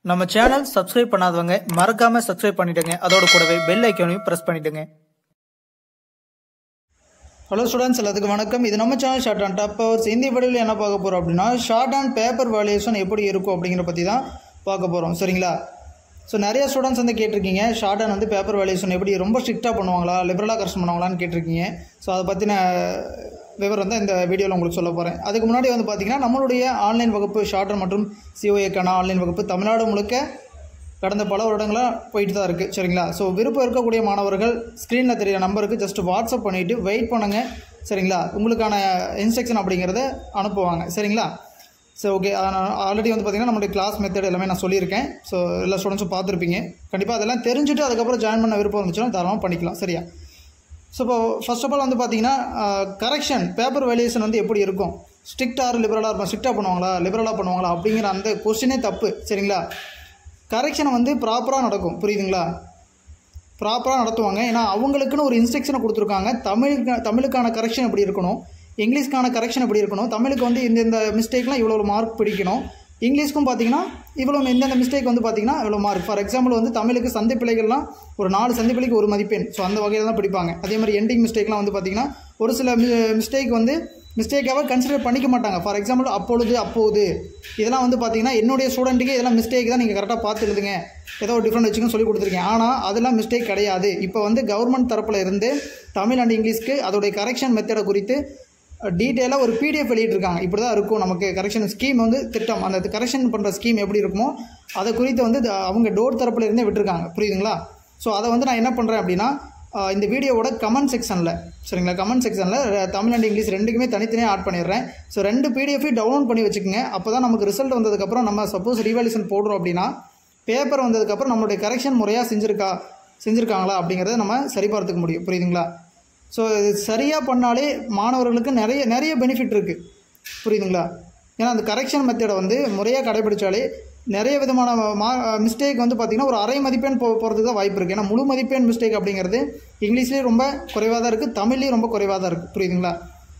நம்ம channel subscribe பண்ணாதவங்க மறக்காம சப்ஸ்கிரைப் பண்ணிடுங்க அதோட கூடவே பெல் ஐக்கானையும் பிரஸ் பண்ணிடுங்க ஹலோ ஸ்டூடெண்ட்ஸ் எல்லாத்துக்கும் வணக்கம் இது நம்ம channel short and top powers இந்த வீடியோவில் என்ன பார்க்க போகிறோம் அப்படின்னா ஷார்ட் அண்ட் பேப்பர் வேல்யூஷன் எப்படி இருக்கும் அப்படிங்கிற பற்றி தான் பார்க்க போகிறோம் சரிங்களா ஸோ நிறைய ஸ்டூடெண்ட்ஸ் வந்து கேட்டிருக்கீங்க ஷார்ட் அண்ட் வந்து பேப்பர் வேல்யூஷன் எப்படி ரொம்ப ஸ்ட்ரிக்டாக பண்ணுவாங்களா லிபரலாக கரெக்ஷன் பண்ணுவாங்களான்னு கேட்டிருக்கீங்க ஸோ அதை பற்றின விவரம் தான் இந்த வீடியோவில் உங்களுக்கு சொல்ல போகிறேன் அதுக்கு முன்னாடி வந்து பார்த்தீங்கன்னா நம்மளுடைய ஆன்லைன் வகுப்பு ஷார்ட் மற்றும் சிஓஏக்கான ஆன்லைன் வகுப்பு தமிழ்நாடு முழுக்க கடந்த பல வருடங்களாக போயிட்டு தான் இருக்குது சரிங்களா ஸோ விருப்பம் இருக்கக்கூடிய மாணவர்கள் ஸ்க்ரீனில் தெரியிற நம்பருக்கு ஜஸ்ட் வாட்ஸ்அப் பண்ணிவிட்டு வெயிட் பண்ணுங்கள் சரிங்களா உங்களுக்கான இன்ஸ்ட்ரக்ஷன் அப்படிங்கிறத அனுப்புவாங்க சரிங்களா ஸோ ஓகே ஆல்ரெடி வந்து பார்த்திங்கன்னா நம்மளுடைய கிளாஸ் மெத்தட் எல்லாமே நான் சொல்லியிருக்கேன் ஸோ எல்லா ஸ்டூடெண்ட்ஸும் பார்த்துருப்பீங்க கண்டிப்பாக அதெல்லாம் தெரிஞ்சுட்டு அதுக்கப்புறம் ஜாயின் பண்ண விருப்பம் இருந்துச்சுன்னா தாராளமாக பண்ணிக்கலாம் சரியா ஸோ இப்போ ஃபர்ஸ்ட் ஆஃப் ஆல் வந்து பார்த்தீங்கன்னா கரெக்ஷன் பேப்பர் வேல்யூஷன் வந்து எப்படி இருக்கும் ஸ்ட்ரிக்ட் ஆர் லிபரலாக இருக்கும் ஸ்ட்ரிக்டாக பண்ணுவாங்களா லிபரலாக பண்ணுவாங்களா அப்படிங்கிற அந்த கொஸ்டினே தப்பு சரிங்களா கரெக்ஷன் வந்து ப்ராப்பராக நடக்கும் புரியுதுங்களா ப்ராப்பராக நடத்துவாங்க ஏன்னா அவங்களுக்குன்னு ஒரு இன்ஸ்ட்ரக்ஷனை கொடுத்துருக்காங்க தமிழுக்கு தமிழுக்கான கரெக்ஷன் எப்படி இருக்கணும் இங்கிலீஷ்க்கான கரெக்ஷன் எப்படி இருக்கணும் தமிழுக்கு வந்து இந்த இந்த மிஸ்டேக்லாம் இவ்வளோ மார்க் பிடிக்கணும் இங்கிலீஷ்க்கும் பார்த்தீங்கன்னா இவ்வளோ இந்தந்த மிஸ்டேக் வந்து பார்த்தீங்கன்னா இவ்வளோ மார்க் ஃபார் எக்ஸாம்பிள் வந்து தமிழுக்கு சந்தை பிழைகள்லாம் ஒரு நாலு சந்தை பிழைக்கு ஒரு மதிப்பெண் ஸோ அந்த வகையில் தான் பிடிப்பாங்க அதே மாதிரி எண்டிங் மிஸ்டேக்லாம் வந்து பார்த்தீங்கன்னா ஒரு சில மிஸ்டேக் வந்து மிஸ்டேக்காக கன்சிடர் பண்ணிக்க மாட்டாங்க ஃபார் எக்ஸாம்பிள் அப்பொழுது அப்போது இதெல்லாம் வந்து பார்த்தீங்கன்னா என்னுடைய ஸ்டூடெண்ட்டுக்கு இதெல்லாம் மிஸ்டேக் தான் நீங்கள் கரெக்டாக பார்த்து எழுதுங்க ஏதோ ஒரு டிஃப்ரெண்ட் வச்சுக்கன்னு சொல்லி கொடுத்துருக்கேன் ஆனால் அதெல்லாம் மிஸ்டேக் கிடையாது இப்போ வந்து கவர்மெண்ட் தரப்பில் இருந்து தமிழ் அண்ட் இங்கிலீஷ்க்கு அதோடைய கரெக்ஷன் மெத்தடை குறித்து டீட்டெயிலாக ஒரு பிடிஎஃப் வெளியிட்டிருக்காங்க இப்படி தான் இருக்கும் நமக்கு கரெக்ஷன் ஸ்கீம் வந்து திட்டம் அந்த கரெக்ஷன் பண்ணுற ஸ்கீம் எப்படி இருக்குமோ அதை குறித்து வந்து அவங்க டோர் தரப்பில் இருந்தே விட்டுருக்காங்க புரியுதுங்களா ஸோ அதை வந்து நான் என்ன பண்ணுறேன் அப்படின்னா இந்த வீடியோவோட கமெண்ட் செக்ஷனில் சரிங்களா கமெண்ட் செக்ஷனில் தமிழ் அண்ட் இங்கிலீஷ் ரெண்டுக்குமே தனித்தனியாக ஆட் பண்ணிடுறேன் ஸோ ரெண்டு பிடிஎஃபையும் டவுன்லோட் பண்ணி வச்சுக்கோங்க அப்போ தான் நமக்கு ரிசல்ட் வந்ததுக்கப்புறம் நம்ம சப்போஸ் ரிவால்யூஷன் போடுறோம் அப்படின்னா பேப்பர் வந்ததுக்கப்புறம் நம்மளுடைய கரெக்ஷன் முறையாக செஞ்சுருக்கா செஞ்சுருக்காங்களா அப்படிங்கிறத நம்ம சரிபார்த்துக்க முடியும் புரியுதுங்களா ஸோ இது சரியாக பண்ணாலே மாணவர்களுக்கு நிறைய நிறைய பெனிஃபிட் இருக்குது புரியுதுங்களா ஏன்னா அந்த கரெக்ஷன் மெத்தடை வந்து முறையாக கடைபிடிச்சாலே நிறைய விதமான மா மிஸ்டேக் வந்து பார்த்திங்கன்னா ஒரு அரை மதிப்பெண் போ போகிறதுக்கு தான் வாய்ப்பு இருக்குது ஏன்னா முழு மதிப்பெண் மிஸ்டேக் அப்படிங்கிறது இங்கிலீஷ்லேயும் ரொம்ப குறைவாக தான் இருக்குது தமிழ்லேயும் ரொம்ப குறைவாக தான் இருக்குது புரியுதுங்களா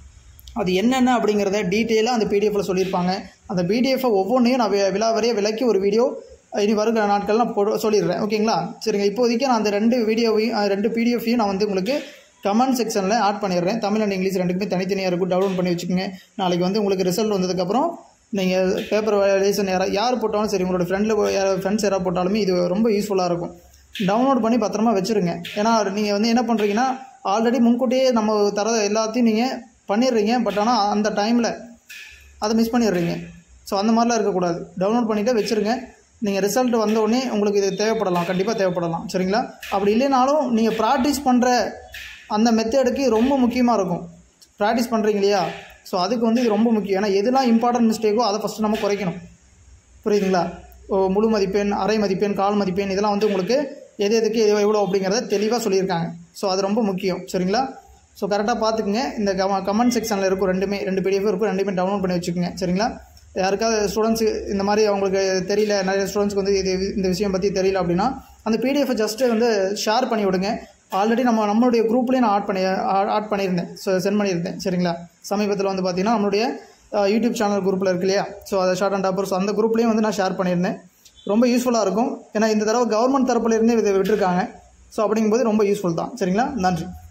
அது என்னென்ன அப்படிங்கிறத டீட்டெயிலாக அந்த பிடிஎஃப்பில் சொல்லியிருப்பாங்க அந்த பிடிஎஃப்பை ஒவ்வொன்றையும் நான் விலாவரியாக விளக்கி ஒரு வீடியோ இனி வருகிற நாட்கள் நான் போட சொல்லிடுறேன் ஓகேங்களா சரிங்க இப்போதைக்கு நான் அந்த ரெண்டு வீடியோவையும் ரெண்டு பிடிஎஃப்பையும் நான் வந்து உங்களுக்கு கமெண்ட் செக்ஷனில் ஆட் பண்ணிடுறேன் தமிழ் அண்ட் இங்கிலீஷ் ரெண்டுக்குமே தனித்தனியாக இருக்கும் டவுன்லோட் பண்ணி வச்சுக்கோங்க நாளைக்கு வந்து உங்களுக்கு ரிசல்ட் வந்ததுக்கப்புறம் நீங்கள் பேப்பர் வேல்யூஷன் யாரா யார் போட்டாலும் சரி உங்களோட ஃப்ரெண்டில் யார் ஃப்ரெண்ட்ஸ் யாராவது போட்டாலுமே இது ரொம்ப யூஸ்ஃபுல்லாக இருக்கும் டவுன்லோட் பண்ணி பத்திரமா வச்சுருங்க ஏன்னா நீங்கள் வந்து என்ன பண்ணுறீங்கன்னா ஆல்ரெடி முன்கூட்டியே நம்ம தர எல்லாத்தையும் நீங்கள் பண்ணிடுறீங்க பட் ஆனால் அந்த டைமில் அதை மிஸ் பண்ணிடுறீங்க ஸோ அந்த மாதிரிலாம் இருக்கக்கூடாது டவுன்லோட் பண்ணிவிட்டு வச்சுருங்க நீங்கள் ரிசல்ட் வந்தோடனே உங்களுக்கு இது தேவைப்படலாம் கண்டிப்பாக தேவைப்படலாம் சரிங்களா அப்படி இல்லைனாலும் நீங்கள் ப்ராக்டிஸ் பண்ணுற அந்த மெத்தேடுக்கு ரொம்ப முக்கியமாக இருக்கும் ப்ராக்டிஸ் பண்ணுறீங்க இல்லையா ஸோ அதுக்கு வந்து இது ரொம்ப முக்கியம் ஏன்னா எதுலாம் இம்பார்ட்டன்ட் மிஸ்டேக்கோ அதை ஃபஸ்ட்டு நம்ம குறைக்கணும் புரியுதுங்களா ஓ முழு மதிப்பெண் அரை மதிப்பெண் கால் மதிப்பெண் இதெல்லாம் வந்து உங்களுக்கு எது எதுக்கு எது எவ்வளோ அப்படிங்கிறத தெளிவாக சொல்லியிருக்காங்க ஸோ அது ரொம்ப முக்கியம் சரிங்களா ஸோ கரெக்டாக பார்த்துக்குங்க இந்த கம கமெண்ட் செக்ஷனில் இருக்கும் ரெண்டுமே ரெண்டு பிடிஎஃப் இருக்கும் ரெண்டுமே டவுன்லோட் பண்ணி வச்சுக்கோங்க சரிங்களா யாருக்காவது ஸ்டூடெண்ட்ஸு இந்த மாதிரி அவங்களுக்கு தெரியல நிறைய ஸ்டூடெண்ட்ஸ்க்கு வந்து இது இந்த விஷயம் பற்றி தெரியல அப்படின்னா அந்த பிடிஎஃபை ஜஸ்ட்டு வந்து ஷேர் பண்ணி விடுங்க ஆல்ரெடி நம்ம நம்மளுடைய குரூப்லேயே நான் ஆட் பண்ணி ஆட் பண்ணியிருந்தேன் ஸோ சென்ட் பண்ணியிருந்தேன் சரிங்களா சமீபத்தில் வந்து பார்த்திங்கன்னா நம்மளுடைய யூடியூப் சேனல் குரூப்பில் இருக்கு இல்லையா ஸோ அதை ஷார்ட் அண்ட் டாப்பர் ஸோ அந்த குரூப்லேயும் வந்து நான் ஷேர் பண்ணியிருந்தேன் ரொம்ப யூஸ்ஃபுல்லாக இருக்கும் ஏன்னா இந்த தடவை கவர்மெண்ட் தரப்புலேருந்தே இதை விட்டுருக்காங்க ஸோ அப்படிங்கும்போது ரொம்ப யூஸ்ஃபுல் தான் சரிங்களா நன்றி